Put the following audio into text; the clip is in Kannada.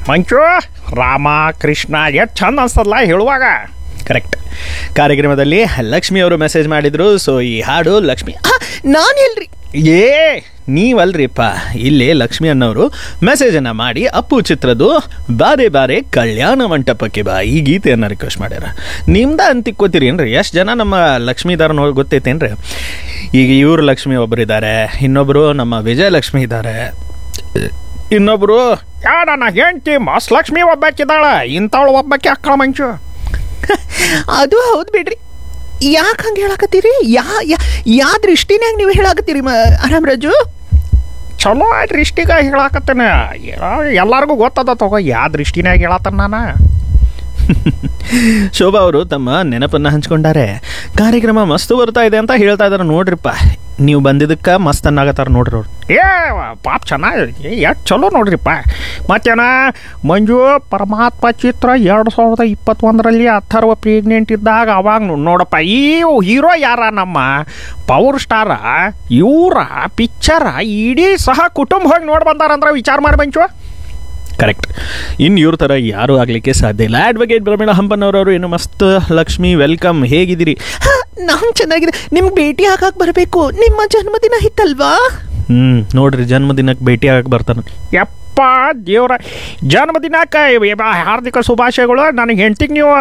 ಮಂಚು ರಾಮ ಕೃಷ್ಣ ಎಷ್ಟು ಚಂದ ಅನ್ಸ್ತದಲ್ಲ ಹೇಳುವಾಗ ಕರೆಕ್ಟ್ ಕಾರ್ಯಕ್ರಮದಲ್ಲಿ ಲಕ್ಷ್ಮಿ ಅವರು ಮೆಸೇಜ್ ಮಾಡಿದ್ರು ಸೊ ಈ ಹಾಡು ಲಕ್ಷ್ಮಿ ನಾನು ಹೇಳ್ರಿ ಏ ನೀವಲ್ರಿಪ್ಪ ಇಲ್ಲಿ ಲಕ್ಷ್ಮಿ ಅನ್ನೋರು ಮೆಸೇಜನ್ನು ಮಾಡಿ ಅಪ್ಪು ಚಿತ್ರದ್ದು ಬಾರೆ ಬಾರೆ ಕಲ್ಯಾಣ ಮಂಟಪಕ್ಕೆ ಬಾ ಈ ಗೀತೆಯನ್ನು ರಿಕ್ವೆಸ್ಟ್ ಮಾಡ್ಯಾರ ನಿಮ್ದ ಅಂತಿಕ್ಕೋತೀರಿ ಏನ್ರಿ ಎಷ್ಟು ಜನ ನಮ್ಮ ಲಕ್ಷ್ಮೀದಾರ ನೋಡಿ ಗೊತ್ತೈತೇನ್ರಿ ಈಗ ಇವ್ರು ಲಕ್ಷ್ಮಿ ಒಬ್ಬರಿದ್ದಾರೆ ಇನ್ನೊಬ್ಬರು ನಮ್ಮ ವಿಜಯಲಕ್ಷ್ಮಿ ಇದ್ದಾರೆ ಇನ್ನೊಬ್ಬರು ಯಾ ನನ್ನ ಹೆಂಡ್ತಿ ಮಸ್ ಲಕ್ಷ್ಮಿ ಒಬ್ಬಾಕಿದ್ದಾಳ ಇಂಥವಳು ಒಬ್ಬಾಕಿ ಅಕ್ಕಳ ಮಂಚು ಅದು ಹೌದು ಬಿಡ್ರಿ ಯಾಕೆ ಹಂಗೆ ಹೇಳಕತ್ತೀರಿ ಯಾ ಯಾ- ಯಾ ದೃಷ್ಟಿನ್ಯಾಗ ನೀವು ಹೇಳಕತ್ತೀರಿ ಮ ರಾಮರಾಜು ಚಲೋ ದೃಷ್ಟಿಗೆ ಹೇಳಾಕತ್ತೇನೆ ಎಲ್ಲರಿಗೂ ಗೊತ್ತದ ತಗೋ ಯಾ ದೃಷ್ಟಿನಾಗ ಹೇಳತ್ತನ ನಾನು ಶೋಭಾ ಅವರು ತಮ್ಮ ನೆನಪನ್ನು ಹಂಚ್ಕೊಂಡಾರೆ ಕಾರ್ಯಕ್ರಮ ಮಸ್ತ್ ಬರ್ತಾ ಇದೆ ಅಂತ ಹೇಳ್ತಾ ಇದಾರೆ ನೋಡ್ರಿಪ್ಪ ನೀವು ಬಂದಿದ್ದಕ್ಕೆ ಮಸ್ತ್ ಅನ್ನಾಗತ್ತಾರ ನೋಡ್ರಿ ಅವ್ರು ಏ ಪಾಪ ಚೆನ್ನಾಗಿ ಎಷ್ಟು ಚಲೋ ನೋಡ್ರಿಪ್ಪ ಮತ್ತೇನ ಮಂಜು ಪರಮಾತ್ಮ ಚಿತ್ರ ಎರಡು ಸಾವಿರದ ಇಪ್ಪತ್ತೊಂದರಲ್ಲಿ ಅಥರ್ವ ಪ್ರೆಗ್ನೆಂಟ್ ಇದ್ದಾಗ ಅವಾಗ ನೋ- ನೋಡಪ್ಪ ಈ ಹೀರೋ ಯಾರ ನಮ್ಮ ಪವರ್ ಸ್ಟಾರ ಇವರ ಪಿಕ್ಚರ ಇಡೀ ಸಹ ಕುಟುಂಬ ಹೋಗಿ ನೋಡಿ ಬಂದಾರಂದ್ರೆ ವಿಚಾರ ಮಾಡಿ ಮಂಚು ಕರೆಕ್ಟ್ ಇನ್ನು ಇವ್ರ ಥರ ಯಾರೂ ಆಗಲಿಕ್ಕೆ ಸಾಧ್ಯ ಇಲ್ಲ ಅಡ್ವೊಕೇಟ್ ಪ್ರವೀಣ ಹಂಪನ್ನವರವರು ಏನು ಮಸ್ತ್ ಲಕ್ಷ್ಮಿ ವೆಲ್ಕಮ್ ಹೇಗಿದ್ದೀರಿ ನಾನು ಚೆನ್ನಾಗಿದೆ ನಿಮ್ಗೆ ಭೇಟಿ ಆಗಕ್ಕೆ ಬರಬೇಕು ನಿಮ್ಮ ಜನ್ಮದಿನ ಇತ್ತಲ್ವಾ ಹ್ಞೂ ನೋಡ್ರಿ ಜನ್ಮದಿನಕ್ಕೆ ಭೇಟಿ ಆಗಕ್ಕೆ ಬರ್ತಾನೆ ಯಪ್ಪ ದೇವ್ರ ಜನ್ಮದಿನಕ್ಕೆ ಹಾರ್ದಿಕ ಶುಭಾಶಯಗಳು ನನಗೆ ಹೆಂಡ್ತಿಗೆ ನೀವು